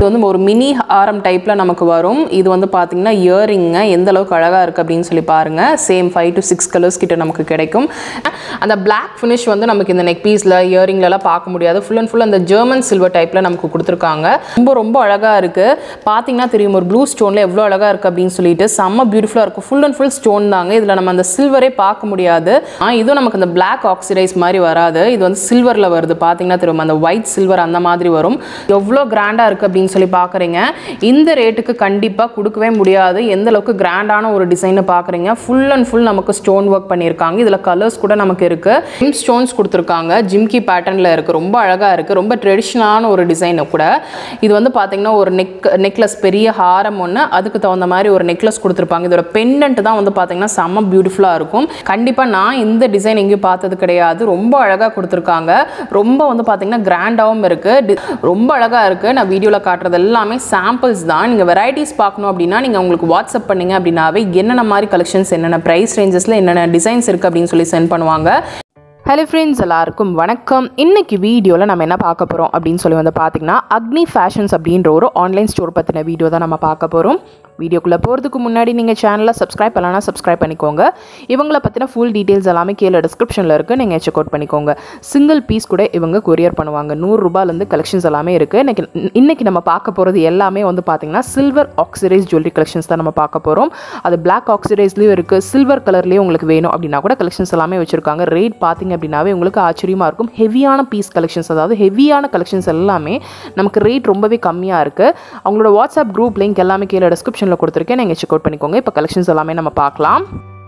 வந்து ஒரு மினி ஆரம் டைப்பில் நமக்கு வரும் இது வந்து பார்த்தீங்கன்னா இயரிங்க எந்த அளவுக்கு அழகாக இருக்குது அப்படின்னு சொல்லி பாருங்கள் same five to six colours கிட்ட நமக்கு கிடைக்கும் அந்த Black ஃபினிஷ் வந்து நமக்கு இந்த நெக் பீஸில் இயரிங்லலாம் பார்க்க முடியாது ஃபுல் அண்ட் ஃபுல் அந்த ஜெர்மன் சில்வர் டைப்பில் நமக்கு கொடுத்துருக்காங்க ரொம்ப ரொம்ப அழகாக இருக்குது பார்த்தீங்கன்னா தெரியும் ஒரு ப்ளூ ஸ்டோனில் எவ்வளோ அழகாக இருக்குது அப்படின்னு சொல்லிட்டு செம்ம பியூட்டிஃபுல்லாக இருக்கும் ஃபுல் அண்ட் ஃபுல் ஸ்டோன் தாங்க இதில் நம்ம அந்த சில்வரே பார்க்க முடியாது ஆ, இதுவும் நமக்கு அந்த Black ஆக்சிடைஸ் மாதிரி வராது இது வந்து சில்வரில் வருது பார்த்தீங்கன்னா தெரியும் அந்த ஒயிட் சில்வர் அந்த மாதிரி வரும் எவ்வளோ கிராண்டாக இருக்குது அப்படின்னு சொல்லி பார்க்குறீங்க இந்த ரேட்டுக்கு கண்டிப்பாக கொடுக்கவே முடியாது எந்த அளவுக்கு கிராண்டான ஒரு டிசைனை பார்க்குறீங்க ஃபுல் அண்ட் ஃபுல் நமக்கு ஸ்டோன் ஒர்க் பண்ணியிருக்காங்க இதில் கலர்ஸ் கூட நமக்கு இருக்குது ஜிம் ஸ்டோன்ஸ் கொடுத்துருக்காங்க ஜிம்கி பேட்டர்னில் இருக்குது ரொம்ப அழகாக இருக்குது ரொம்ப ட்ரெடிஷ்னலான ஒரு டிசைனை கூட இது வந்து பார்த்தீங்கன்னா ஒரு நெக் நெக்லஸ் பெரிய ஹாரம் ஒன்று அதுக்கு தகுந்த மாதிரி ஒரு நெக்லஸ் கொடுத்துருப்பாங்க இதோட பெண்டன்ட் தான் வந்து பார்த்தீங்கன்னா செம்ம பியூட்டிஃபுல்லாக இருக்கும் கண்டிப்பாக நான் இந்த டிசைன் எங்கேயும் பார்த்தது கிடையாது ரொம்ப அழகாக கொடுத்துருக்காங்க ரொம்ப வந்து பார்த்தீங்கன்னா கிராண்டாகவும் இருக்குது ரொம்ப அழகாக இருக்குது நான் வீடியோவில் காட்டுறது எல்லாமே சாம்பிள்ஸ் தான் நீங்கள் வெரைட்டிஸ் பார்க்கணும் அப்படின்னா நீங்கள் உங்களுக்கு வாட்ஸ்அப் பண்ணீங்க அப்படின்னாவே என்னென்ன மாதிரி கலெக்ஷன்ஸ் என்னென்ன ப்ரைஸ் ரேஞ்சஸில் என்னென்ன டிசைன்ஸ் இருக்குது அப்படின்னு சொல்லி சென்ட் பண்ணுவாங்க ஹலோ ஃப்ரெண்ட்ஸ் எல்லாருக்கும் வணக்கம் இன்னைக்கு வீடியோவில் நம்ம என்ன பார்க்க போகிறோம் அப்படின்னு சொல்லி வந்து பார்த்தீங்கன்னா அக்னி ஃபேஷன்ஸ் அப்படின்ற ஒரு ஆன்லைன் ஸ்டோர் பற்றின வீடியோ தான் நம்ம பார்க்க போகிறோம் வீடியோக்குள்ளே போகிறதுக்கு முன்னாடி நீங்கள் சேனலை சப்ஸ்கிரைப் பண்ணலாம் சப்ஸ்கிரைப் பண்ணிக்கோங்க இவங்களை பற்றின ஃபுல் டீட்டெயில்ஸ் எல்லாமே கீழே டிஸ்கிரிப்ஷனில் இருக்குது நீங்கள் செக் அவுட் பண்ணிக்கோங்க சிங்கிள் பீஸ் கூட இவங்க கொரியர் பண்ணுவாங்க நூறுரூபாலேருந்து கலெக்ஷன்ஸ் எல்லாமே இருக்குது இன்னைக்கு இன்னைக்கு நம்ம பார்க்க போகிறது எல்லாமே வந்து பார்த்தீங்கன்னா சில்வர் ஆக்சிடைஸ் ஜுவல்லரி கலெக்ஷன்ஸ் தான் நம்ம பார்க்க போகிறோம் அது பிளாக் ஆக்சிடைஸ்லேயும் இருக்குது சில்வர் கலர்லேயும் உங்களுக்கு வேணும் அப்படின்னா கூட கலெக்ஷன்ஸ் எல்லாமே வச்சுருக்காங்க ரேட் பார்த்தீங்க அப்படின்னாவே உங்களுக்கு ஆச்சரியமாக இருக்கும் ஹெவியான பீஸ் கலெக்ஷன்ஸ் அதாவது ஹெவியான கலெக்ஷன்ஸ் எல்லாமே நமக்கு ரேட் ரொம்பவே கம்மியாக இருக்குது அவங்களோட வாட்ஸ்அப் குரூப் லிங்க் எல்லாமே கீழே டிஸ்கிரிப்ஷனில் கொடுத்துருக்கேன் நீங்கள் செக் அவுட் பண்ணிக்கோங்க இப்போ கலெக்ஷன்ஸ் எல்லாமே நம்ம பார்க்கலாம்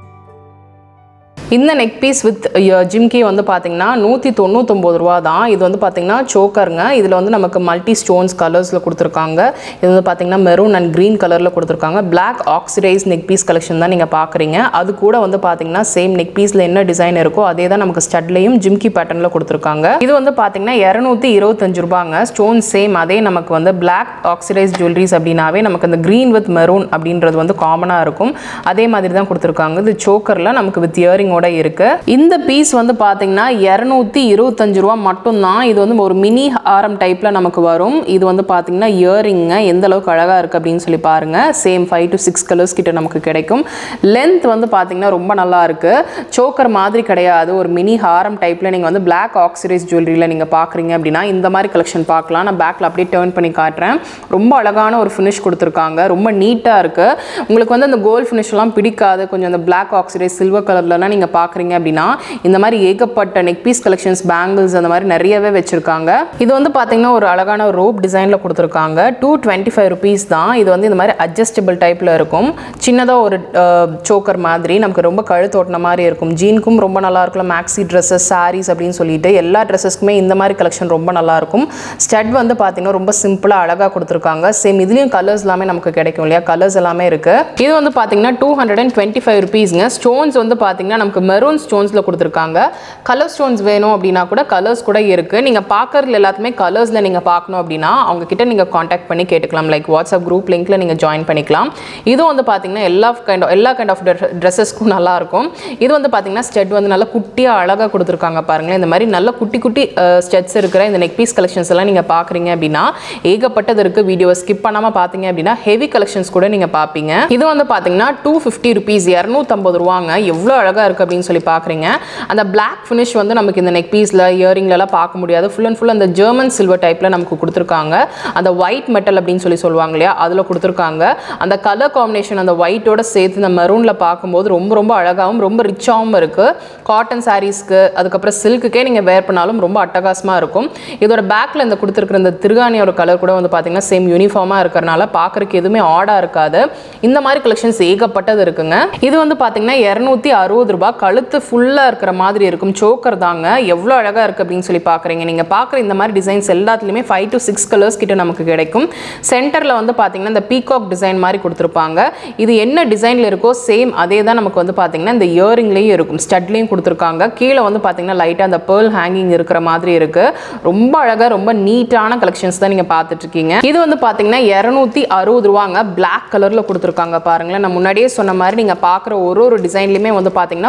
இந்த நெக் பீஸ் வித் ஜிம்கி வந்து பார்த்தீங்கன்னா நூற்றி தொண்ணூத்தொம்பது ரூபா தான் இது வந்து பார்த்தீங்கன்னா சோக்கருங்க இதில் வந்து நமக்கு மல்டி ஸ்டோன்ஸ் கலர்ஸில் கொடுத்துருக்காங்க இது வந்து பார்த்தீங்கன்னா மெரூன் அண்ட் க்ரீன் கலரில் கொடுத்துருக்காங்க black oxidise neck piece collection தான் நீங்கள் பார்க்குறீங்க அது கூட வந்து பார்த்தீங்கன்னா சேம் நெக் பீஸில் என்ன டிசைன் இருக்கோ அதே தான் நமக்கு ஸ்டட்லையும் ஜிம்கி பேட்டர்னில் கொடுத்துருக்காங்க இது வந்து பார்த்தீங்கன்னா இரநூத்தி இருபத்தஞ்சு ரூபாங்க ஸ்டோன் சேம் அதே நமக்கு வந்து பிளாக் ஆக்சிடைஸ் ஜுவல்லரிஸ் அப்படின்னாவே நமக்கு அந்த க்ரீன் வித் மெரூன் அப்படின்றது வந்து காமனாக இருக்கும் அதே மாதிரி தான் கொடுத்துருக்காங்க இது சோக்கரில் நமக்கு வித் இயரிங்கோட இருக்கு இந்த பீஸ் வந்து பார்த்தீங்கன்னா இரநூத்தி இருபத்தஞ்சு ரூபா மட்டும்தான் இது வந்து ஒரு மினி ஆரம் டைப்பில் நமக்கு வரும் இது வந்து பார்த்தீங்கன்னா இயரிங்க எந்த அளவுக்கு அழகாக இருக்குது அப்படின்னு சொல்லி பாருங்க same five to six colours கிட்ட நமக்கு கிடைக்கும் லென்த் வந்து பார்த்தீங்கன்னா ரொம்ப நல்லா இருக்கு சோக்கர் மாதிரி கிடையாது ஒரு மினி ஹாரம் டைப்பில் நீங்கள் வந்து பிளாக் ஆக்சிடைஸ் ஜுவல்லரியில் நீங்கள் பார்க்குறீங்க அப்படின்னா இந்த மாதிரி கலெக்ஷன் பார்க்கலாம் நான் பேக்கில் அப்படியே டேர்ன் பண்ணி காட்டுறேன் ரொம்ப அழகான ஒரு ஃபினிஷ் கொடுத்துருக்காங்க ரொம்ப நீட்டாக இருக்குது உங்களுக்கு வந்து அந்த கோல்ட் ஃபினிஷ்லாம் பிடிக்காது கொஞ்சம் அந்த பிளாக் ஆக்சிடைஸ் சில்வர் கலர்லலாம் நீங்கள் பார்க்குறீங்க அப்படின்னா இந்த மாதிரி ஏகப்பட்ட நெக் பீஸ் கலெக்ஷன்ஸ் பேங்கிள்ஸ் அந்த மாதிரி நிறையவே வச்சுருக்காங்க இது வந்து பார்த்தீங்கன்னா ஒரு அழகான ரோப் டிசைனில் கொடுத்துருக்காங்க டூ டுவெண்ட்டி ஃபைவ் ருபீஸ் தான் இது வந்து இந்த மாதிரி அட்ஜஸ்டபிள் டைப்பில் இருக்கும் சின்னதாக ஒரு சோக்கர் மாதிரி நமக்கு ரொம்ப கழுத்து ஓட்டின மாதிரி இருக்கும் ஜீனுக்கும் ரொம்ப நல்லா இருக்கும் மேக்ஸி ட்ரெஸ்ஸஸ் சாரீஸ் அப்படின்னு சொல்லிட்டு எல்லா ட்ரெஸ்ஸஸ்க்குமே இந்த மாதிரி கலெக்ஷன் ரொம்ப நல்லா இருக்கும் ஸ்டட் வந்து பார்த்தீங்கன்னா ரொம்ப சிம்பிளாக அழகாக கொடுத்துருக்காங்க சேம் இதுலேயும் கலர்ஸ் எல்லாமே நமக்கு கிடைக்கும் இல்லையா கலர்ஸ் எல்லாமே இருக்குது இது வந்து பார்த்தீங்கன்னா two hundred and twenty five ருபீஸ்ங்க ஸ்டோன்ஸ் வந்து பார்த்தீங்கன்னா நமக்கு மெரூன் ஸ்டோன்ஸில் கொடுத்துருக்காங்க கலர் ஸ்டோன்ஸ் வேணும் அப்படின்னா கூட கலர்ஸ் கூட இருக்குது நீங்கள் பார்க்கறதுல எல்லாத்துமே கலர்ஸில் நீங்கள் பார்க்கணும் அப்படின்னா அவங்க கிட்ட நீங்கள் காண்டாக்ட் பண்ணி கேட்டுக்கலாம் லைக் வாட்ஸ்அப் குரூப் லிங்க்ல நீங்கள் ஜாயின் பண்ணிக்கலாம் இது வந்து பார்த்தீங்கன்னா எல்லா கைண்ட் எல்லா கைண்ட் ஆஃப் ட்ரெஸ்ஸஸ்க்கும் நல்லா இருக்கும் இது வந்து பார்த்தீங்கன்னா ஸ்டெட் வந்து நல்லா குட்டியாக அழகாக கொடுத்துருக்காங்க பாருங்களேன் இந்த மாதிரி நல்ல குட்டி குட்டி ஸ்டெட்ஸ் இருக்கிற இந்த நெக் பீஸ் கலெக்ஷன்ஸ் எல்லாம் நீங்கள் பார்க்குறீங்க அப்படின்னா ஏகப்பட்டது இருக்குது வீடியோவை ஸ்கிப் பண்ணாமல் பார்த்தீங்க அப்படின்னா ஹெவி கலெக்ஷன்ஸ் கூட நீங்கள் பார்ப்பீங்க இது வந்து பார்த்தீங்கன்னா டூ ஃபிஃப்டி ருபீஸ் இரநூத்தம்பது ரூபாங்க எவ்வளோ அழகாக இருக்குது அப்படின்னு சொல்லி பார்க்குறீங்க அந்த பிளாக் ஃபினிஷ் வந்து நமக்கு இந்த நெக் பீஸில் இயரிங்லலாம் பார்க்க முடியாது ஃபுல் அண்ட் ஃபுல் அந்த ஜெர்மன் சில்வர் டைப்பில் நமக்கு கொடுத்துருக்காங்க அந்த ஒயிட் மெட்டல் அப்படின்னு சொல்லி சொல்லுவாங்க இல்லையா அதில் கொடுத்துருக்காங்க அந்த கலர் காம்பினேஷன் அந்த ஒயிட்டோட சேர்த்து இந்த மெரூனில் பார்க்கும்போது ரொம்ப ரொம்ப அழகாகவும் ரொம்ப ரிச்சாகவும் இருக்குது காட்டன் சாரீஸ்க்கு அதுக்கப்புறம் சில்க்குக்கே நீங்கள் வேர் பண்ணாலும் ரொம்ப அட்டகாசமாக இருக்கும் இதோட பேக்கில் இந்த கொடுத்துருக்குற இந்த திருகாணியோட கலர் கூட வந்து பார்த்தீங்கன்னா சேம் யூனிஃபார்மாக இருக்கிறனால பார்க்குறக்கு எதுவுமே ஆடாக இருக்காது இந்த மாதிரி கலெக்ஷன்ஸ் ஏகப்பட்டது இருக்குங்க இது வந்து பார்த்தீங்கன்னா இரநூத்தி அறுபது ரூபாய் கழுத்து ஃபுல்லாக இருக்கிற மாதிரி இருக்கும் சோக்கர் தாங்க எவ்வளோ அழகாக இருக்குது அப்படின்னு சொல்லி பார்க்குறீங்க நீங்கள் பார்க்குற இந்த மாதிரி டிசைன்ஸ் எல்லாத்துலேயுமே ஃபைவ் டு சிக்ஸ் கலர்ஸ் கிட்ட நமக்கு கிடைக்கும் சென்டரில் வந்து பார்த்தீங்கன்னா இந்த பீகாக் டிசைன் மாதிரி கொடுத்துருப்பாங்க இது என்ன டிசைனில் இருக்கோ சேம் அதே தான் நமக்கு வந்து பார்த்தீங்கன்னா இந்த இயரிங்லேயும் இருக்கும் ஸ்டட்லேயும் கொடுத்துருக்காங்க கீழே வந்து பார்த்தீங்கன்னா லைட்டாக அந்த பேர்ல் ஹேங்கிங் இருக்கிற மாதிரி இருக்குது ரொம்ப அழகாக ரொம்ப நீட்டான கலெக்ஷன்ஸ் தான் நீங்கள் பார்த்துட்டு இருக்கீங்க இது வந்து பார்த்தீங்கன்னா இரநூத்தி அறுபது ரூபாங்க பிளாக் கலரில் கொடுத்துருக்காங்க பாருங்களேன் நான் முன்னாடியே சொன்ன மாதிரி நீங்கள் பார்க்குற ஒரு ஒரு டிசைன்லையுமே வந்து பார்த்தீங்கன்னா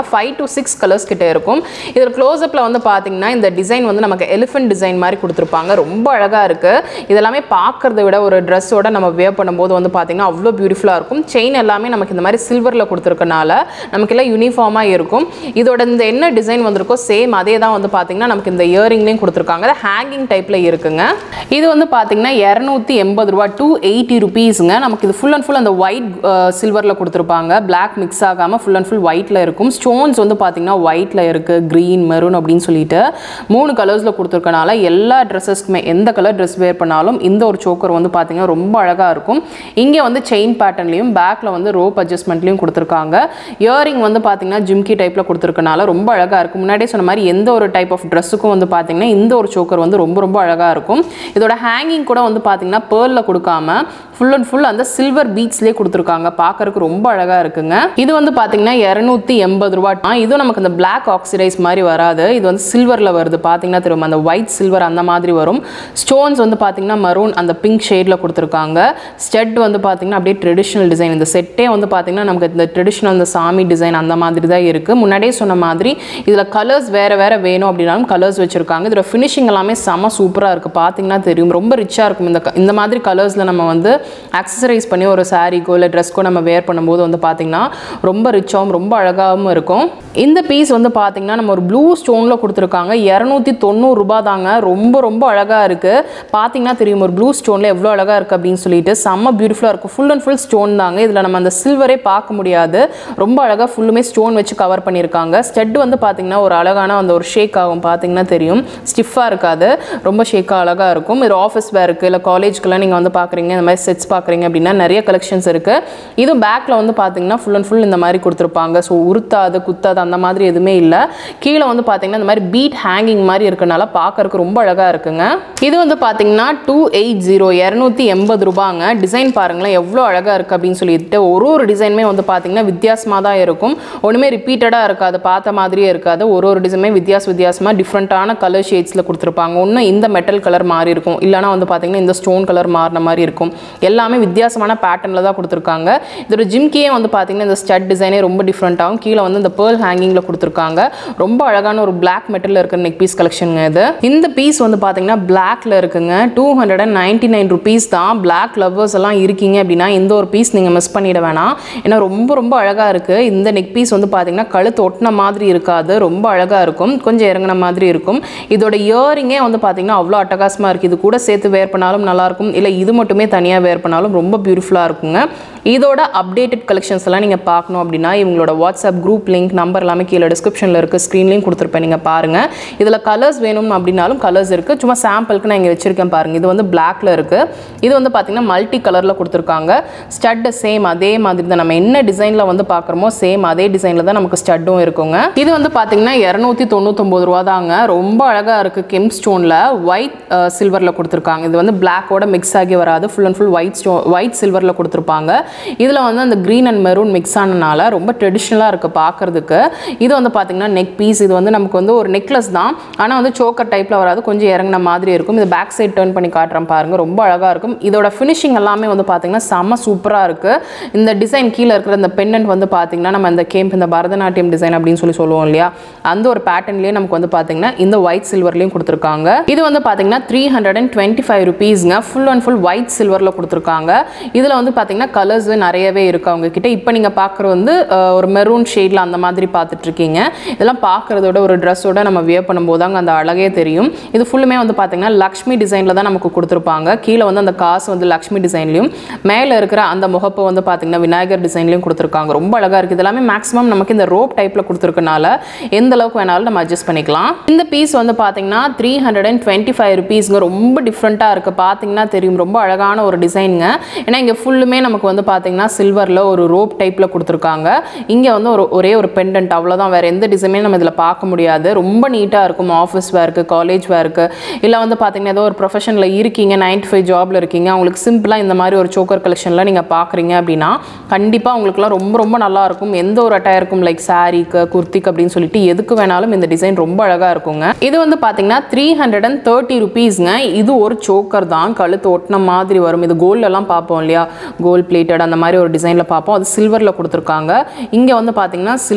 ஃபைவ் டு சிக்ஸ் கலர்ஸ் கிட்ட இருக்கும் இதில் க்ளோஸ்அப்பில் வந்து பார்த்தீங்கன்னா இந்த டிசைன் வந்து நமக்கு எலிஃபென்ட் டிசைன் மாதிரி கொடுத்துருப்பாங்க ரொம்ப அழகாக இருக்குது இதெல்லாமே பார்க்கறத விட ஒரு ட்ரெஸ்ஸோட நம்ம வேர் பண்ணும்போது வந்து பார்த்தீங்கன்னா அவ்வளோ பியூட்டிஃபுல்லாக இருக்கும் செயின் எல்லாமே நமக்கு இந்த மாதிரி சில்வரில் கொடுத்துருக்கனால நமக்கு எல்லாம் யூனிஃபார்மாக இருக்கும் இதோட இந்த என்ன டிசைன் வந்திருக்கோ சேம் அதே தான் வந்து பார்த்தீங்கன்னா நமக்கு இந்த இயரிங்லேயும் கொடுத்துருக்காங்க ஹேங்கிங் டைப்பில் இருக்குங்க இது வந்து பார்த்தீங்கன்னா இரநூத்தி எண்பது ரூபா டூ எயிட்டி ருபீஸுங்க நமக்கு இது ஃபுல் அண்ட் ஃபுல் அந்த ஒயிட் சில்வரில் கொடுத்துருப்பாங்க பிளாக் மிக்ஸ் ஆகாமல் ஃபுல் அண்ட் ஃபுல் ஒயிட்டில் இருக்கும் ஸ்டோன்ஸ் வந்து பார்த்தீங்கன்னா ஒயிட்டில் இருக்குது க்ரீன் மெரூன் அப்படின்னு சொல்லிட்டு மூணு கலர்ஸில் கொடுத்துருக்கனால எல்லா ட்ரெஸ்ஸஸ்க்குமே எந்த கலர் ட்ரெஸ் வேர் பண்ணாலும் இந்த ஒரு சோக்கர் வந்து பார்த்தீங்கன்னா ரொம்ப அழகாக இருக்கும் இங்கே வந்து செயின் பேட்டர்ன்லையும் பேக்கில் வந்து ரோப் அட்ஜஸ்ட்மெண்ட்லையும் கொடுத்துருக்காங்க இயரிங் வந்து பார்த்தீங்கன்னா ஜிம்கி டைப்பில் கொடுத்துருக்கனால ரொம்ப அழகாக இருக்கும் முன்னாடியே சொன்ன மாதிரி எந்த ஒரு டைப் ஆஃப் ட்ரெஸ்ஸுக்கும் வந்து பார்த்தீங்கன்னா இந்த ஒரு சோக்கர் வந்து ரொம்ப ரொம்ப அழகாக இருக்கும் இதோட ஹேங்கிங் கூட வந்து பார்த்தீங்கன்னா பேர்லில் கொடுக்காம ஃபுல் அண்ட் ஃபுல் அந்த சில்வர் பீட்ஸ்லேயே கொடுத்துருக்காங்க பார்க்கறதுக்கு ரொம்ப அழகாக இருக்குங்க இது வந்து பார்த்தீங்கன்னா இரநூத்தி எண்பது ரூபா ஆ, இதுவும் நமக்கு இந்த பிளாக் ஆக்சிடைஸ் மாதிரி வராது இது வந்து சில்வரில் வருது பார்த்தீங்கன்னா தெரியும் அந்த ஒயிட் சில்வர் அந்த மாதிரி வரும் ஸ்டோன்ஸ் வந்து பார்த்தீங்கன்னா மரூன் அந்த பிங்க் ஷேடில் கொடுத்துருக்காங்க ஸ்டெட் வந்து பார்த்தீங்கன்னா அப்படியே ட்ரெடிஷ்னல் டிசைன் இந்த செட்டே வந்து பார்த்தீங்கன்னா நமக்கு இந்த ட்ரெடிஷ்னல் அந்த சாமி டிசைன் அந்த மாதிரி தான் இருக்குது முன்னாடியே சொன்ன மாதிரி இதில் கலர்ஸ் வேறு வேறு வேணும் அப்படின்னாலும் கலர்ஸ் வச்சுருக்காங்க இதோட ஃபினிஷிங் எல்லாமே செம சூப்பராக இருக்குது பார்த்தீங்கன்னா தெரியும் ரொம்ப ரிச்சாக இருக்கும் இந்த க- இந்த மாதிரி கலர்ஸில் நம்ம வந்து அக்சசரைஸ் பண்ணி ஒரு சாரீக்கோ இல்லை ட்ரெஸ்க்கோ நம்ம வேர் பண்ணும்போது வந்து பார்த்தீங்கன்னா ரொம்ப ரிச்சாகவும் ரொம்ப அழகாகவும் இருக்கும் இந்த பீஸ் வந்து பார்த்தீங்கன்னா நம்ம ஒரு ப்ளூ ஸ்டோனில் கொடுத்துருக்காங்க இரநூத்தி தொண்ணூறுரூபா தாங்க ரொம்ப ரொம்ப அழகாக இருக்குது பார்த்தீங்கன்னா தெரியும் ஒரு ப்ளூ ஸ்டோனில் எவ்வளோ அழகாக இருக்குது அப்படின்னு சொல்லிட்டு செம்ம பியூட்டிஃபுல்லாக இருக்கும் ஃபுல் அண்ட் ஃபுல் ஸ்டோன் தாங்க இதில் நம்ம அந்த சில்வரே பார்க்க முடியாது ரொம்ப அழகாக ஃபுல்லுமே ஸ்டோன் வச்சு கவர் பண்ணியிருக்காங்க ஸ்டெட் வந்து பார்த்தீங்கன்னா ஒரு அழகான அந்த ஒரு ஷேக் ஆகும் பார்த்தீங்கன்னா தெரியும் ஸ்டிஃபாக இருக்காது ரொம்ப ஷேக்காக அழகாக இருக்கும் இது ஆஃபீஸ் வேருக்கு இல்லை காலேஜ்க்குலாம் நீங்கள் வந்து பார்க்குறீங்க இந்த மாதிரி செட்ஸ் பார்க்குறீங்க அப்படின்னா நிறைய கலெக்ஷன்ஸ் இருக்குது இது பேக்கில் வந்து பார்த்தீங்கன்னா ஃபுல் அண்ட் ஃபுல் இந்த மாதிரி கொடுத்துருப்பாங்க ஸோ உருத்தாது குத்தாது அந்த மாதிரி எதுவுமே இல்லை கீழே வந்து பார்த்தீங்கன்னா இந்த மாதிரி பீட் ஹேங்கிங் மாதிரி இருக்கனால பார்க்கறதுக்கு ரொம்ப அழகாக இருக்குங்க இது வந்து பார்த்தீங்கன்னா டூ எயிட் ஜீரோ இரநூத்தி எண்பது ரூபாங்க டிசைன் பாருங்களேன் எவ்வளோ அழகாக இருக்குது அப்படின்னு சொல்லிட்டு ஒரு ஒரு டிசைனுமே வந்து பார்த்தீங்கன்னா வித்தியாசமாக தான் இருக்கும் ஒன்றுமே ரிப்பீட்டடாக இருக்காது பார்த்த மாதிரியே இருக்காது ஒரு ஒரு டிசைனுமே வித்தியாச வித்தியாசமாக டிஃப்ரெண்ட்டான கலர் ஷேட்ஸில் கொடுத்துருப்பாங்க ஒன்று இந்த மெட்டல் கலர் மாறி இருக்கும் இல்லைனா வந்து பார்த்தீங்கன்னா இந்த ஸ்டோன் கலர் மாறின மாதிரி இருக்கும் எல்லாமே வித்தியாசமான பேட்டர்னில் தான் கொடுத்துருக்காங்க இதோட ஜிம்கியே வந்து பார்த்தீங்கன்னா இந்த ஸ்டட் டிசைனே ரொம்ப டிஃப்ரெண்ட்டாகும் கீழே வந்து இந்த பேர்ல் ஹேங்கிங்கில் கொடுத்துருக்காங்க ரொம்ப அழகான ஒரு பிளாக் மெட்டலில் இருக்கிற நெக் பீஸ் கலெக்ஷனுங்க இது இந்த பீஸ் வந்து பார்த்தீங்கன்னா பிளாக்ல இருக்குங்க two hundred and ninety nine rupees தான் பிளாக் லவ்வர்ஸ் எல்லாம் இருக்கீங்க அப்படின்னா இந்த ஒரு பீஸ் நீங்கள் மிஸ் பண்ணிட வேணாம் ஏன்னா ரொம்ப ரொம்ப அழகாக இருக்குது இந்த நெக் பீஸ் வந்து பார்த்தீங்கன்னா கழுத்து ஒட்டின மாதிரி இருக்காது ரொம்ப அழகாக இருக்கும் கொஞ்சம் இறங்கின மாதிரி இருக்கும் இதோட இயரிங்கே வந்து பார்த்தீங்கன்னா அவ்வளோ அட்டகாசமாக இருக்குது இது கூட சேர்த்து வேர் பண்ணாலும் நல்லாயிருக்கும் இல்லை இது மட்டுமே தனியாக வேர் பண்ணாலும் ரொம்ப பியூட்டிஃபுல்லாக இருக்குங்க இதோட அப்டேட்டட் கலெக்ஷன்ஸ் எல்லாம் நீங்கள் பார்க்கணும் அப்படின்னா இவங்களோட வாட்ஸ்அப் குரூப் லிங்க் நம்பர் எல்லாமே கீழே டிஸ்கிரிப்ஷனில் இருக்குது ஸ்க்ரீன்லேயும் கொடுத்துருப்பேன் நீங்கள் பாருங்கள் இதில் கலர்ஸ் வேணும் அப்படின்னாலும் கலர்ஸ் இருக்குது சும்மா சாம்பிளுக்கு நான் இங்கே வச்சுருக்கேன் பாருங்கள் இது வந்து பிளாக்ல இருக்குது இது வந்து பார்த்தீங்கன்னா மல்டி கலரில் கொடுத்துருக்காங்க ஸ்டட்டு சேம் அதே மாதிரி தான் நம்ம என்ன டிசைனில் வந்து பார்க்குறோமோ சேம் அதே டிசைனில் தான் நமக்கு ஸ்டட்டும் இருக்குங்க இது வந்து பார்த்தீங்கன்னா இரநூத்தி தொண்ணூத்தொம்பது ரூபா தாங்க ரொம்ப அழகாக இருக்குது கெம் ஸ்டோனில் ஒயிட் சில்வரில் கொடுத்துருக்காங்க இது வந்து பிளாக்கோட மிக்ஸ் ஆகி வராது ஃபுல் அண்ட் ஃபுல் ஒயிட் ஸ்டோ ஒயிட் சில்வரில் கொடுத்துருப்பாங்க இதில் வந்து அந்த க்ரீன் அண்ட் மெரூன் மிக்ஸ் ஆனனால ரொம்ப ட்ரெடிஷ்னலாக இருக்குது பார்க்குறதுக்கு இது வந்து பார்த்தீங்கன்னா நெக் பீஸ் இது வந்து நமக்கு வந்து ஒரு நெக்லஸ் தான் ஆனால் வந்து சோக்கர் டைப்பில் வராது கொஞ்சம் இறங்கின மாதிரி இருக்கும் இது பேக் சைட் டர்ன் பண்ணி காட்டுறேன் பாருங்க ரொம்ப அழகாக இருக்கும் இதோட ஃபினிஷிங் எல்லாமே வந்து பார்த்தீங்கன்னா செம்ம சூப்பராக இருக்குது இந்த டிசைன் கீழே இருக்கிற இந்த பெண்ணன்ட் வந்து பார்த்தீங்கன்னா நம்ம இந்த கேம்ப் இந்த பரதநாட்டியம் டிசைன் அப்படின்னு சொல்லி சொல்லுவோம் இல்லையா அந்த ஒரு பேட்டர்ன்லேயே நமக்கு வந்து பார்த்தீங்கன்னா இந்த ஒயிட் சில்வர்லேயும் கொடுத்துருக்காங்க இது வந்து பார்த்தீங்கன்னா three hundred and twenty five ருபீஸ்ங்க ஃபுல் அண்ட் ஃபுல் ஒயிட் சில்வரில் கொடுத்துருக்காங்க இதில் வந்து பார்த்தீங்கன்னா கலர்ஸ் நிறையவே இருக்குது அவங்க கிட்ட இப்போ நீங்கள் பார்க்குறது வந்து அஹ், ஒரு மெரூன் ஷேடில் அந்த மாதிரி பார்த்துட்டு இருக்கீங்க இதெல்லாம் பார்க்குறதோட ஒரு ட்ரெஸ்ஸோட நம்ம வியர் பண்ணும்போது தாங்க அந்த அழகே தெரியும் இது ஃபுல்லுமே வந்து பார்த்தீங்கன்னா லக்ஷ்மி டிசைனில் தான் நமக்கு கொடுத்துருப்பாங்க கீழே வந்து அந்த காசு வந்து லக்ஷ்மி டிசைன்லையும் மேலே இருக்கிற அந்த முகப்பு வந்து பார்த்தீங்கன்னா விநாயகர் டிசைன்லையும் கொடுத்துருக்காங்க ரொம்ப அழகாக இருக்குது இது எல்லாமே மேக்ஸிமம் நமக்கு இந்த ரோப் டைப்பில் கொடுத்துருக்கனால எந்த அளவுக்கு வேணாலும் நம்ம அட்ஜஸ்ட் பண்ணிக்கலாம் இந்த பீஸ் வந்து பார்த்தீங்கன்னா three hundred and twenty five ருபீஸ்ங்க ரொம்ப டிஃப்ரெண்ட்டாக இருக்குது பார்த்தீங்கன்னா தெரியும் ரொம்ப அழகான ஒரு டிசைனுங்க ஏன்னா இங்கே ஃபுல்லுமே நமக்கு வந்து பார்த்தீங்கன்னா சில்வரில் ஒரு ரோப் டைப்பில் கொடுத்துருக்காங்க இங்கே வந்து ஒரு ஒரே ஒரு பெண்டன்ட் அவ்வளோதான் வேறு எந்த டிசைனுமே நம்ம இதில் பார்க்க முடியாது ரொம்ப நீட்டாக இருக்கும் ஆஃபீஸ் வேர்க்கு காலேஜ் வேர்க்கு இல்லை வந்து பார்த்தீங்கன்னா ஏதோ ஒரு ப்ரொஃபஷனில் இருக்கீங்க நைன் ஃபைவ் ஜாபில் இருக்கீங்க அவங்களுக்கு சிம்பிளாக இந்த மாதிரி ஒரு சோக்கர் கலெக்ஷனில் நீங்கள் பார்க்குறீங்க அப்படின்னா கண்டிப்பாக உங்களுக்குலாம் ரொம்ப ரொம்ப நல்லா இருக்கும் எந்த ஒரு அட்டையருக்கும் லைக் சாரீக்கு குர்த்திக்கு அப்படின்னு சொல்லிட்டு எதுக்கு வேணாலும் இந்த டிசைன் ரொம்ப அழகாக இருக்குங்க இது வந்து பார்த்தீங்கன்னா த்ரீ ஹண்ட்ரட் அண்ட் தேர்ட்டி ருபீஸ்ங்க இது ஒரு சோக்கர் தான் கழுத்து ஒட்டின மாதிரி வரும் இது கோல்டெல்லாம் பார்ப்போம் இல்லையா கோல்ட் பிளேட்டட் அந்த மாதிரி ஒரு டிசைனில் பார்ப்போம் அது சில்வரில் கொடுத்துருக்காங்க இங்கே வந்து பார்த்தீங்கன்னா சில்வர்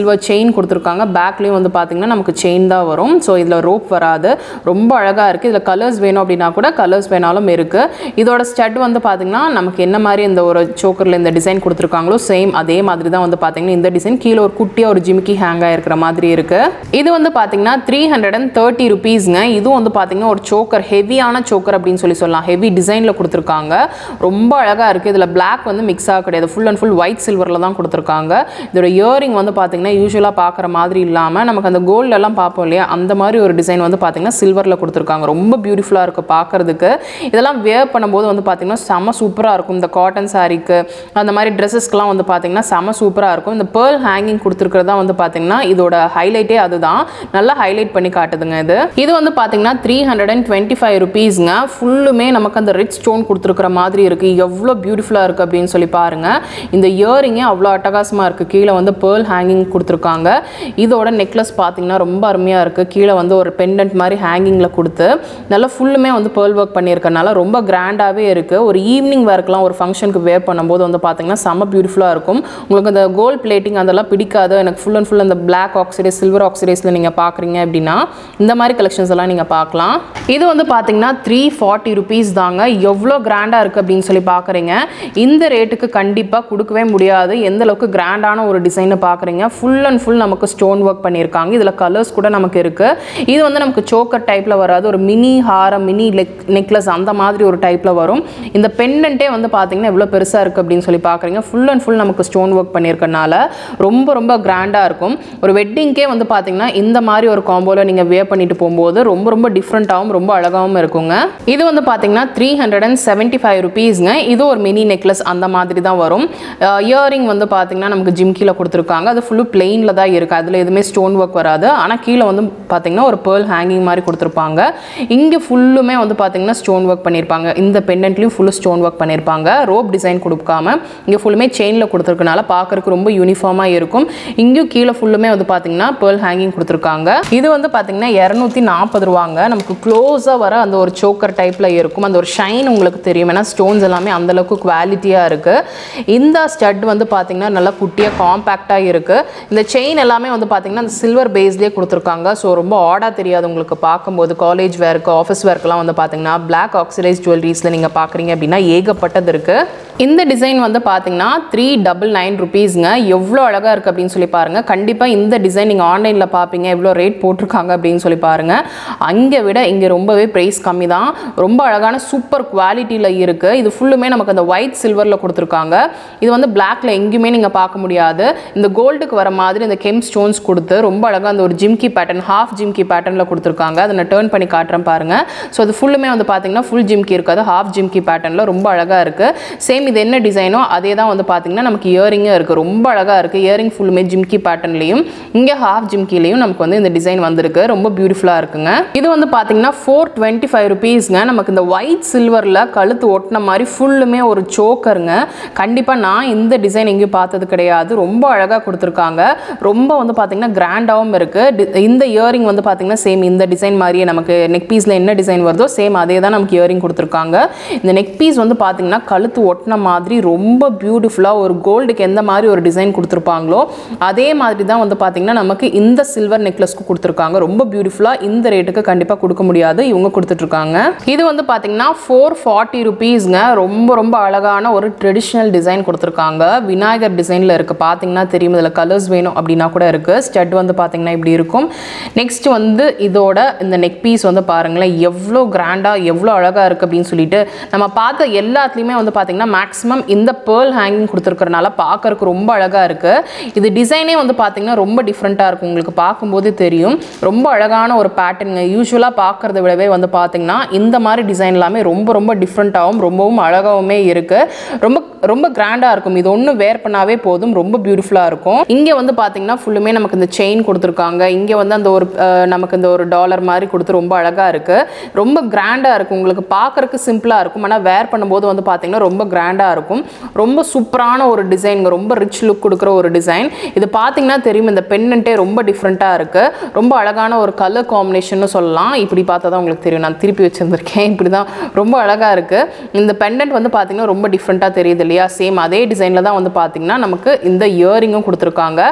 சில்வர் செயின் கொடுத்துருக்காங்க பேக்லேயும் வந்து பார்த்தீங்கன்னா நமக்கு செயின் தான் வரும் ஸோ இதில் ரோப் வராது ரொம்ப அழகாக இருக்குது இதில் கலர்ஸ் வேணும் அப்படின்னா கூட கலர்ஸ் வேணாலும் இருக்குது இதோட ஸ்டட் வந்து பார்த்தீங்கன்னா நமக்கு என்ன மாதிரி இந்த ஒரு சோக்கரில் இந்த டிசைன் கொடுத்துருக்காங்களோ சேம் அதே மாதிரி தான் வந்து பார்த்தீங்கன்னா இந்த டிசைன் கீழே ஒரு குட்டியாக ஒரு ஜிமிக்கி ஹேங் ஆகிருக்கிற மாதிரி இருக்குது இது வந்து பார்த்தீங்கன்னா த்ரீ ஹண்ட்ரட் அண்ட் தேர்ட்டி ருபீஸ்ங்க இதுவும் வந்து பார்த்தீங்கன்னா ஒரு சோக்கர் ஹெவியான சோக்கர் அப்படின்னு சொல்லி சொல்லலாம் ஹெவி டிசைனில் கொடுத்துருக்காங்க ரொம்ப அழகாக இருக்குது இதில் பிளாக் வந்து மிக்ஸ் ஆக கிடையாது ஃபுல் அண்ட் ஃபுல் ஒயிட் சில்வரில் தான் கொடுத்துருக்காங்க இதோட இயரிங் வந்து பார்த்தீங்கன்னா யூஸ்வலாக பார்க்குற மாதிரி இல்லாமல் நமக்கு அந்த கோல்டெல்லாம் பார்ப்போம் இல்லையா அந்த மாதிரி ஒரு டிசைன் வந்து பார்த்தீங்கன்னா சில்வரில் கொடுத்துருக்காங்க ரொம்ப பியூட்டிஃபுல்லாக இருக்குது பார்க்குறதுக்கு இதெல்லாம் வேர் பண்ணும்போது வந்து பார்த்தீங்கன்னா செம சூப்பராக இருக்கும் இந்த காட்டன் சாரீக்கு அந்த மாதிரி ட்ரெஸ்ஸஸ்க்குலாம் வந்து பார்த்தீங்கன்னா செம சூப்பராக இருக்கும் இந்த பேர்ல் ஹேங்கிங் கொடுத்துருக்கிறதா வந்து பார்த்தீங்கன்னா இதோட ஹைலைட்டே அதுதான் நல்லா ஹைலைட் பண்ணி காட்டுதுங்க இது இது வந்து பார்த்தீங்கன்னா three hundred and twenty five ருபீஸ்ங்க ஃபுல்லுமே நமக்கு அந்த ரிச் ஸ்டோன் கொடுத்துருக்குற மாதிரி இருக்குது எவ்வளோ பியூட்டிஃபுல்லாக இருக்குது அப்படின்னு சொல்லி பாருங்க இந்த இயரிங்கே அவ்வளோ அட்டகாசமாக இருக்குது கீழே வந்து பேர்ல் ஹேங்கிங் கொடுத்துருக்காங்க இதோட நெக்லஸ் பார்த்தீங்கன்னா ரொம்ப அருமையாக இருக்குது கீழே வந்து ஒரு பெண்டன்ட் மாதிரி ஹேங்கிங்கில் கொடுத்து நல்லா ஃபுல்லுமே வந்து பேர்ல் ஒர்க் பண்ணியிருக்கனால ரொம்ப கிராண்டாகவே இருக்குது ஒரு ஈவினிங் வேர்க்கெலாம் ஒரு ஃபங்க்ஷனுக்கு வேர் பண்ணும்போது வந்து பார்த்தீங்கன்னா செம்ம பியூட்டிஃபுல்லாக இருக்கும் உங்களுக்கு அந்த கோல்ட் பிளேட்டிங் அதெல்லாம் பிடிக்காது எனக்கு ஃபுல் அண்ட் ஃபுல் அந்த பிளாக் ஆக்சிடைஸ் சில்வர் ஆக்சிடைஸில் நீங்கள் பார்க்குறீங்க அப்படின்னா இந்த மாதிரி கலெக்ஷன்ஸ் எல்லாம் நீங்கள் பார்க்கலாம் இது வந்து பார்த்தீங்கன்னா த்ரீ ஃபார்ட்டி ருபீஸ் தாங்க எவ்வளோ கிராண்டாக இருக்குது அப்படின்னு சொல்லி பார்க்குறீங்க இந்த ரேட்டுக்கு கண்டிப்பாக கொடுக்கவே முடியாது எந்த அளவுக்கு கிராண்டான ஒரு டிசைனை பார்க்குறீங்க ஃபுல் அண்ட் ஃபுல் நமக்கு ஸ்டோன் ஒர்க் பண்ணியிருக்காங்க இதில் கலர்ஸ் கூட நமக்கு இருக்குது இது வந்து நமக்கு சோக்கர் டைப்பில் வராது ஒரு மினி ஹாரம் மினி லெக் நெக்லஸ் அந்த மாதிரி ஒரு டைப்பில் வரும் இந்த பெண்டன்ட்டே வந்து பார்த்தீங்கன்னா எவ்வளோ பெருசாக இருக்குது அப்படின்னு சொல்லி பார்க்குறீங்க ஃபுல் அண்ட் ஃபுல் நமக்கு ஸ்டோன் ஒர்க் பண்ணியிருக்கனால ரொம்ப ரொம்ப கிராண்டாக இருக்கும் ஒரு வெட்டிங்க்கே வந்து பார்த்தீங்கன்னா இந்த மாதிரி ஒரு காம்போவில் நீங்கள் வேர் பண்ணிட்டு போகும்போது ரொம்ப ரொம்ப டிஃப்ரெண்ட்டாகவும் ரொம்ப அழகாகவும் இருக்குங்க இது வந்து பார்த்தீங்கன்னா three hundred and seventy five ருபீஸ்ங்க இது ஒரு மினி நெக்லஸ் அந்த மாதிரி தான் வரும் இயரிங் வந்து பார்த்தீங்கன்னா நமக்கு ஜிம்கியில் கொடுத்துருக்காங்க அது ஃபுல்லு பிளெயினில் தான் இருக்குது அதில் எதுவுமே ஸ்டோன் ஒர்க் வராது ஆனால் கீழே வந்து பார்த்தீங்கன்னா ஒரு பேர்ல் ஹேங்கிங் மாதிரி கொடுத்துருப்பாங்க இங்கே ஃபுல்லுமே வந்து பார்த்தீங்கன்னா ஸ்டோன் ஒர்க் பண்ணியிருப்பாங்க இந்த பெண்டன்ட்லையும் ஃபுல்லு ஸ்டோன் ஒர்க் பண்ணியிருப்பாங்க ரோப் டிசைன் கொடுக்காம இங்கே ஃபுல்லுமே செயினில் கொடுத்துருக்கனால பார்க்கறதுக்கு ரொம்ப யூனிஃபார்மாக இருக்கும் இங்கேயும் கீழே ஃபுல்லுமே வந்து பார்த்தீங்கன்னா பேர்ல் ஹேங்கிங் கொடுத்துருக்காங்க இது வந்து பார்த்தீங்கன்னா இரநூத்தி நாற்பது ரூபாங்க நமக்கு க்ளோஸாக வர அந்த ஒரு சோக்கர் டைப்பில் இருக்கும் அந்த ஒரு ஷைன் உங்களுக்கு தெரியும் ஏன்னா ஸ்டோன்ஸ் எல்லாமே அந்தளவுக்கு குவாலிட்டியாக இருக்குது இந்த ஸ்டட் வந்து பார்த்தீங்கன்னா நல்லா குட்டியாக காம்பேக்டாக இருக்குது இந்த செயின் எல்லாமே வந்து பார்த்தீங்கன்னா அந்த சில்வர் பேஸ்லேயே கொடுத்துருக்காங்க ஸோ ரொம்ப ஆடாக தெரியாது உங்களுக்கு பார்க்கும்போது காலேஜ் வேர்க்கு ஆஃபீஸ் வேர்க்கெலாம் வந்து பார்த்தீங்கன்னா பிளாக் ஆக்சிடைஸ் ஜுவல்லரிஸில் நீங்கள் பார்க்குறீங்க அப்படின்னா ஏகப்பட்டது இருக்குது இந்த டிசைன் வந்து பார்த்தீங்கன்னா த்ரீ டபுள் நைன் ருபீஸ்ங்க எவ்வளோ அழகாக இருக்குது அப்படின்னு சொல்லி பாருங்கள் கண்டிப்பாக இந்த டிசைன் நீங்கள் ஆன்லைனில் பார்ப்பீங்க எவ்வளோ ரேட் போட்டிருக்காங்க அப்படின்னு சொல்லி பாருங்கள் அங்கே விட இங்கே ரொம்பவே ப்ரைஸ் கம்மி தான் ரொம்ப அழகான சூப்பர் குவாலிட்டியில் இருக்குது இது ஃபுல்லுமே நமக்கு அந்த ஒயிட் சில்வரில் கொடுத்துருக்காங்க இது வந்து பிளாக்ல எங்கேயுமே நீங்கள் பார்க்க முடியாது இந்த கோல்டுக்கு வர மாதிரி இந்த கெம் ஸ்டோன்ஸ் கொடுத்து ரொம்ப அழகாக அந்த ஒரு ஜிம்கி பேட்டர்ன் ஹாஃப் ஜிம்கி பேட்டர்னில் கொடுத்துருக்காங்க அதை நான் டேர்ன் பண்ணி காட்டுறேன் பாருங்கள் ஸோ அது ஃபுல்லுமே வந்து பார்த்தீங்கன்னா ஃபுல் ஜிம்கி இருக்காது ஹாஃப் ஜிம்கி பேட்டர்னில் ரொம்ப அழகாக இருக்குது சேம் இது என்ன டிசைனோ அதே தான் வந்து பார்த்தீங்கன்னா நமக்கு இயரிங்கும் இருக்குது ரொம்ப அழகாக இருக்குது இயரிங் ஃபுல்லுமே ஜிம்கி பேட்டர்ன்லையும் இங்கே ஹாஃப் ஜிம்கிலையும் நமக்கு வந்து இந்த டிசைன் வந்திருக்கு ரொம்ப பியூட்டிஃபுல்லாக இருக்குங்க இது வந்து பார்த்தீங்கன்னா ஃபோர் டுவெண்ட்டி ஃபைவ் ருபீஸ்ங்க நமக்கு இந்த ஒயிட் சில்வரில் கழுத்து ஒட்டின மாதிரி ஃபுல்லுமே ஒரு சோக்கருங்க கண்டிப்பாக நான் இந்த டிசைன் எங்கேயும் பார்த்தது கிடையாது ரொம்ப அழகாக கொடுத்துருக்காங்க ரொம்ப வந்து பார்த்தீங்கன்னா கிராண்டாகவும் இருக்குது இந்த இயரிங் வந்து பார்த்தீங்கன்னா சேம் இந்த டிசைன் மாதிரியே நமக்கு நெக் பீஸில் என்ன டிசைன் வருதோ சேம் அதே தான் நமக்கு இயரிங் கொடுத்துருக்காங்க இந்த நெக் பீஸ் வந்து பார்த்தீங்கன்னா கழுத்து ஒட்டின மாதிரி ரொம்ப பியூட்டிஃபுல்லாக ஒரு கோல்டுக்கு எந்த மாதிரி ஒரு டிசைன் கொடுத்துருப்பாங்களோ அதே மாதிரி தான் வந்து பார்த்தீங்கன்னா நமக்கு இந்த சில்வர் நெக்லஸ்க்கு கொடுத்துருக்காங்க ரொம்ப பியூட்டிஃபுல்லாக இந்த ரேட்டுக்கு கண்டிப்பாக கொடுக்க முடியாது இவங்க கொடுத்துட்ருக்காங்க இது வந்து பார்த்தீங்கன்னா ஃபோர் ஃபார்ட்டி ருபீஸ்ங்க ரொம்ப ரொம்ப அழகான ஒரு ட்ரெடிஷ்னல் டிசைன் கொடுத்துருக்காங்க விநாயகர் டிசைனில் இருக்குது பார்த்தீங்கன்னா தெரியும் இதில் கலர்ஸ் வேணும் அப்படின்னா கூட இருக்குது ஸ்டட் வந்து பார்த்தீங்கன்னா இப்படி இருக்கும் நெக்ஸ்ட் வந்து இதோட இந்த நெக் பீஸ் வந்து பாருங்களேன் எவ்வளோ கிராண்டாக எவ்வளோ அழகாக இருக்குது அப்படின்னு சொல்லிட்டு நம்ம பார்த்த எல்லாத்துலேயுமே வந்து பார்த்தீங்கன்னா மேக்ஸிமம் இந்த பேர்ல் ஹேங்கிங் கொடுத்துருக்கறனால பார்க்கறதுக்கு ரொம்ப அழகாக இருக்குது இது டிசைனே வந்து பார்த்தீங்கன்னா ரொம்ப டிஃப்ரெண்ட்டாக இருக்கும் உங்களுக்கு பார்க்கும்போது தெரியும் ரொம்ப அழகான ஒரு பேட்டர்னுங்க யூஸ்வலாக பார்க்குறத விடவே வந்து பார்த்தீங்கன்னா இந்த மாதிரி டிசைன் எல்லாமே ரொம்ப ரொம்ப டிஃப்ரெண்ட்டாகவும் ரொம்பவும் அழகாகவுமே இருக்குது ரொம்ப ரொம்ப கிராண்டாக இருக்கும் இது ஒன்று வேர் பண்ணாவே போதும் ரொம்ப பியூட்டிஃபுல்லாக இருக்கும் இங்கே வந்து பார்த்தீங்கன்னா ஃபுல்லுமே நமக்கு இந்த செயின் கொடுத்துருக்காங்க இங்கே வந்து அந்த ஒரு அஹ், நமக்கு இந்த ஒரு டாலர் மாதிரி கொடுத்து ரொம்ப அழகாக இருக்குது ரொம்ப கிராண்டாக இருக்கும் உங்களுக்கு பார்க்கறதுக்கு சிம்பிளாக இருக்கும் ஆனால் வேர் பண்ணும்போது வந்து பார்த்தீங்கன்னா ரொம்ப கிராண்டாக இருக்கும் ரொம்ப சூப்பரான ஒரு டிசைனுங்க ரொம்ப ரிச் லுக் கொடுக்குற ஒரு டிசைன் இது பார்த்தீங்கன்னா தெரியும் இந்த பெண்ணன்ட்டே ரொம்ப டிஃப்ரெண்ட்டாக இருக்குது ரொம்ப அழகான ஒரு கலர் காம்பினேஷன் சொல்லலாம் இப்படி பார்த்தா தான் உங்களுக்கு தெரியும் நான் திருப்பி வச்சுருந்துருக்கேன் இப்படி தான் ரொம்ப அழகாக இருக்குது இந்த பெண்டன்ட் வந்து பார்த்தீங்கன்னா ரொம்ப டிஃப்ரெண்ட்டாக தெரியுது இல்லையா சேம் அதே டிசைனில் தான் வந்து பார்த்தீங்கன்னா நமக்கு இந்த இயரிங்கும் கொடுத்துருக்காங்க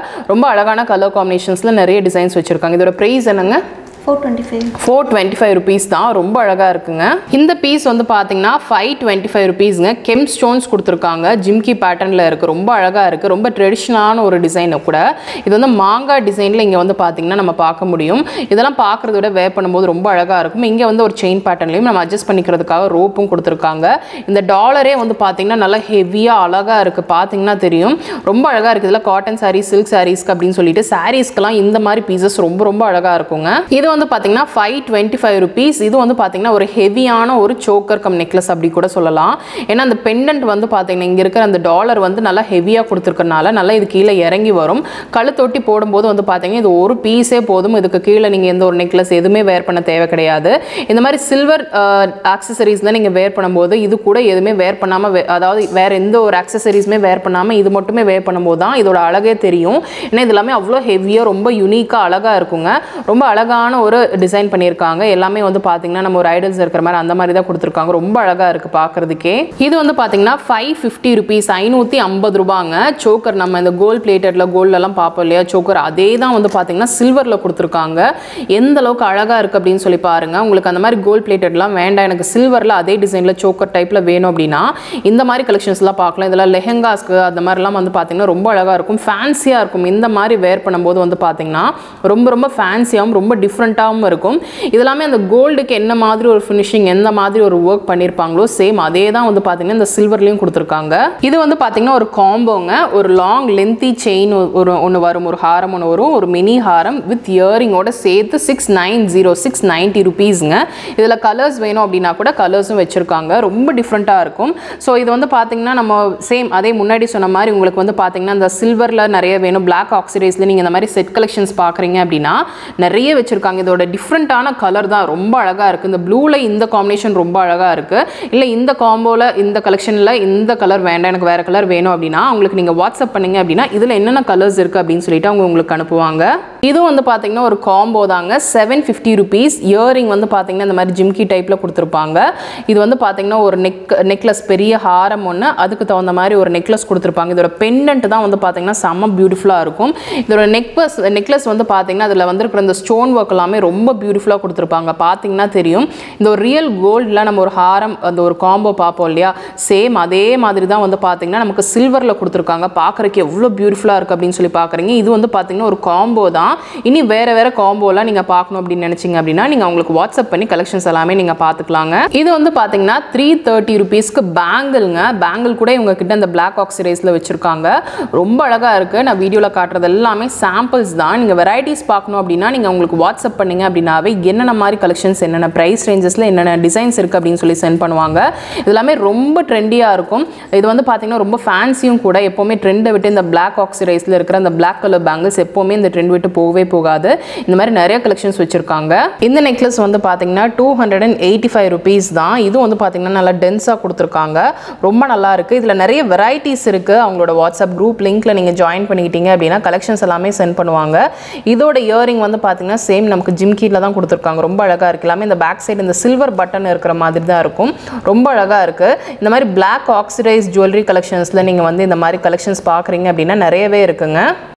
ரொம்ப அழகான கலர் காம்பினேஷன்ஸில் நிறைய டிசைன்ஸ் வச்சுருக்காங்க இதோட ப்ரைஸ் என்னங்க four twenty five four twenty five rupees தான் ரொம்ப அழகாக இருக்குங்க இந்த பீஸ் வந்து பார்த்தீங்கன்னா ஃபைவ் டுவெண்ட்டி ஃபைவ் ருபீஸுங்க கெம் ஸ்டோன்ஸ் கொடுத்துருக்காங்க ஜிம்கி பேட்டர்னில் இருக்குது ரொம்ப அழகாக இருக்குது ரொம்ப ட்ரெடிஷ்னலான ஒரு டிசைனை கூட இது வந்து மாங்காய் டிசைனில் இங்கே வந்து பார்த்தீங்கன்னா நம்ம பார்க்க முடியும் இதெல்லாம் பார்க்குறத விட வேர் பண்ணும்போது ரொம்ப அழகாக இருக்கும் இங்கே வந்து ஒரு செயின் பேட்டர்ன்லையும் நம்ம அட்ஜஸ்ட் பண்ணிக்கிறதுக்காக ரோப்பும் கொடுத்துருக்காங்க இந்த டாலரே வந்து பார்த்தீங்கன்னா நல்லா ஹெவியாக அழகாக இருக்குது பார்த்தீங்கன்னா தெரியும் ரொம்ப அழகாக இருக்குது இதில் காட்டன் சாரீ சில்க் சாரீஸ்க்கு அப்படின்னு சொல்லிட்டு சாரீஸ்க்கெல்லாம் இந்த மாதிரி பீசஸ் ரொம்ப ரொம்ப அழகாக இருக்குங்க இது வந்து பார்த்தீங்கன்னா ஃபைவ் டுவெண்ட்டி ஃபைவ் ருபீஸ் இது வந்து பார்த்தீங்கன்னா ஒரு ஹெவியான ஒரு சோக்கர் கம் நெக்லஸ் அப்படி கூட சொல்லலாம் ஏன்னா அந்த பெண்டன்ட் வந்து பார்த்தீங்கன்னா இங்கே இருக்கிற அந்த டாலர் வந்து நல்லா ஹெவியாக கொடுத்துருக்கனால நல்லா இது கீழே இறங்கி வரும் கழுத்தொட்டி போடும்போது வந்து பார்த்தீங்கன்னா இது ஒரு பீஸே போதும் இதுக்கு கீழே நீங்கள் எந்த ஒரு நெக்லஸ் எதுவுமே வேர் பண்ண தேவை கிடையாது இந்த மாதிரி சில்வர் ஆக்சசரிஸ் தான் நீங்கள் வேர் பண்ணும்போது இது கூட எதுவுமே வேர் பண்ணாமல் அதாவது வேறு எந்த ஒரு ஆக்சசரிஸுமே வேர் பண்ணாமல் இது மட்டுமே வேர் பண்ணும்போது தான் இதோட அழகே தெரியும் ஏன்னா இது எல்லாமே அவ்வளோ ஹெவியாக ரொம்ப யூனிக்காக அழகாக இருக்குங்க ரொம்ப அழகான ஒரு டிசைன் பண்ணியிருக்காங்க எல்லாமே வந்து பார்த்தீங்கன்னா நம்ம ஒரு ஐடல்ஸ் இருக்கிற மாதிரி அந்த மாதிரி தான் கொடுத்துருக்காங்க ரொம்ப அழகாக இருக்குது பார்க்குறதுக்கே இது வந்து பார்த்தீங்கன்னா ஃபைவ் ஃபிஃப்டி ருபீஸ் ஐநூற்றி ஐம்பது ரூபாங்க சோக்கர் நம்ம இந்த கோல்ட் பிளேட்டடில் கோல்டெல்லாம் பார்ப்போம் இல்லையா சோக்கர் அதே தான் வந்து பார்த்தீங்கன்னா சில்வரில் கொடுத்துருக்காங்க எந்த அளவுக்கு அழகாக இருக்குது அப்படின்னு சொல்லி பாருங்க உங்களுக்கு அந்த மாதிரி கோல்ட் பிளேட்டட்லாம் வேண்டாம் எனக்கு சில்வரில் அதே டிசைனில் சோக்கர் டைப்பில் வேணும் அப்படின்னா இந்த மாதிரி கலெக்ஷன்ஸ்லாம் பார்க்கலாம் இதெல்லாம் லெஹெங்காஸ்க்கு அந்த மாதிரிலாம் வந்து பார்த்தீங்கன்னா ரொம்ப அழகாக இருக்கும் ஃபேன்சியாக இருக்கும் இந்த மாதிரி வேர் பண்ணும்போது வந்து பார்த்தீங்கன்னா ரொம்ப ரொம்ப ஃபேன்சியாகவும் ரொம்ப டிஃப்ரெண்ட்டாகவும் இருக்கும் இதெல்லாமே அந்த கோல்டுக்கு என்ன மாதிரி ஒரு ஃபினிஷிங் எந்த மாதிரி ஒரு ஒர்க் பண்ணியிருப்பாங்களோ சேம் அதே தான் வந்து பார்த்தீங்கன்னா இந்த சில்வர்லேயும் கொடுத்துருக்காங்க இது வந்து பார்த்தீங்கன்னா ஒரு காம்போங்க ஒரு லாங் லென்த்தி செயின் ஒரு ஒன்று வரும் ஒரு ஹாரம் ஒன்று வரும் ஒரு மினி ஹாரம் வித் இயரிங்கோட சேர்த்து six nine zero six ninety ருபீஸுங்க இதில் கலர்ஸ் வேணும் அப்படின்னா கூட கலர்ஸும் வச்சுருக்காங்க ரொம்ப டிஃப்ரெண்ட்டாக இருக்கும் ஸோ இது வந்து பார்த்தீங்கன்னா நம்ம சேம் அதே முன்னாடி சொன்ன மாதிரி உங்களுக்கு வந்து பார்த்தீங்கன்னா இந்த சில்வரில் நிறைய வேணும் பிளாக் ஆக்சிடைஸில் நீங்கள் இந்த மாதிரி செட் கலெக்ஷன்ஸ் பார்க்குறீங்க அப்படின்னா நிறைய வச்சுருக்காங்க இதோட டிஃப்ரெண்ட்டான கலர் தான் ரொம்ப அழகாக இருக்குது இந்த ப்ளூவில் இந்த காம்பினேஷன் ரொம்ப அழகாக இருக்குது இல்லை இந்த காம்போவில் இந்த கலெக்ஷனில் இந்த கலர் வேண்டாம் எனக்கு வேறு கலர் வேணும் அப்படின்னா உங்களுக்கு நீங்கள் வாட்ஸ்அப் பண்ணீங்க அப்படின்னா இதில் என்னென்ன கலர்ஸ் இருக்குது அப்படின்னு சொல்லிட்டு அவங்க உங்களுக்கு அனுப்புவாங்க இதுவும் வந்து பார்த்தீங்கன்னா ஒரு காம்போ தாங்க செவன் ஃபிஃப்டி ருபீஸ் இயரிங் வந்து பார்த்தீங்கன்னா இந்த மாதிரி ஜிம்கி டைப்பில் கொடுத்துருப்பாங்க இது வந்து பார்த்தீங்கன்னா ஒரு நெக் நெக்லஸ் பெரிய ஹாரம் ஒன்று அதுக்கு தகுந்த மாதிரி ஒரு நெக்லஸ் கொடுத்துருப்பாங்க இதோட பெண்டன்ட் தான் வந்து பார்த்தீங்கன்னா செம்ம பியூட்டிஃபுல்லாக இருக்கும் இதோட நெக்லஸ் நெக்லஸ் வந்து பார்த்தீங்கன்னா அதில் வந்திருக்கிற இந்த ஸ்டோன் ஒர்க் எல்லாமே ரொம்ப பியூட்டிஃபுல்லாக கொடுத்துருப்பாங்க பார்த்தீங்கன்னா தெரியும் இந்த ஒரு ரியல் கோல்டில் நம்ம ஒரு ஹாரம் அந்த ஒரு காம்போ பார்ப்போம் இல்லையா சேம் அதே மாதிரி தான் வந்து பார்த்தீங்கன்னா நமக்கு சில்வரில் கொடுத்துருக்காங்க பார்க்குறக்கு எவ்வளோ பியூட்டிஃபுல்லாக இருக்குது அப்படின்னு சொல்லி பார்க்குறீங்க இது வந்து பார்த்தீங்கன்னா ஒரு காம்போ தான் இனி வேறு வேறு காம்போலாம் நீங்கள் பார்க்கணும் அப்படின்னு நினச்சிங்க அப்படின்னா நீங்கள் உங்களுக்கு வாட்ஸ்அப் பண்ணி கலெக்ஷன்ஸ் எல்லாமே நீங்கள் பார்த்துக்கலாங்க இது வந்து பார்த்தீங்கன்னா த்ரீ தேர்ட்டி ருபீஸ்க்கு பேங்கிள்ங்க பேங்கிள் கூட இவங்க கிட்ட இந்த பிளாக் ஆக்சிடைஸில் வச்சுருக்காங்க ரொம்ப அழகாக இருக்குது நான் வீடியோவில் காட்டுறது எல்லாமே சாம்பிள்ஸ் தான் நீங்கள் வெரைட்டிஸ் பார்க்கணும் அப்படின்னா நீங்கள் உங்களுக்கு வாட்ஸ்அப் பண்ணீங்க அப்படின்னாவே என்னென்ன மாதிரி கலெக்ஷன்ஸ் என்னென்ன ப்ரைஸ் ரேஞ்சஸில் என்னென்ன டிசைன்ஸ் இருக்குது அப்படின்னு சொல்லி சென்ட் பண்ணுவாங்க இது எல்லாமே ரொம்ப ட்ரெண்டியாக இருக்கும் இது வந்து பார்த்தீங்கன்னா ரொம்ப ஃபேன்சியும் கூட எப்போவுமே ட்ரெண்டை விட்டு இந்த பிளாக் ஆக்சிடைஸில் இருக்கிற அந்த பிளாக் கலர் பேங்கிள்ஸ் எப்போவுமே இந்த ட்ரெண்ட் விட்டு போகவே போகாது இந்த மாதிரி நிறைய கலெக்ஷன்ஸ் வச்சுருக்காங்க இந்த நெக்லஸ் வந்து பார்த்தீங்கன்னா two hundred and eighty five rupees தான் இது வந்து பார்த்தீங்கன்னா நல்லா டென்ஸாக கொடுத்துருக்காங்க ரொம்ப நல்லா இருக்குது இதில் நிறைய வெரைட்டிஸ் இருக்குது அவங்களோட வாட்ஸ்அப் குரூப் லிங்க்கில் நீங்கள் ஜாயின் பண்ணிக்கிட்டீங்க அப்படின்னா கலெக்ஷன்ஸ் எல்லாமே சென்ட் பண்ணுவாங்க இதோட இயரிங் வந்து பார்த்தீங்கன்னா சேம் நமக்கு ஜிம்கீல தான் கொடுத்துருக்காங்க ரொம்ப அழகாக இருக்கு எல்லாமே இந்த பேக் சைடு இந்த சில்வர் பட்டன் இருக்கிற மாதிரி தான் இருக்கும் ரொம்ப அழகாக இருக்குது இந்த மாதிரி பிளாக் ஆக்சிடைஸ் ஜுவல்லரி கலெக்ஷன்ஸில் நீங்கள் வந்து இந்த மாதிரி கலெக்ஷன்ஸ் பார்க்குறீங்க அப்படின்னா நிறையவே இருக்குங்க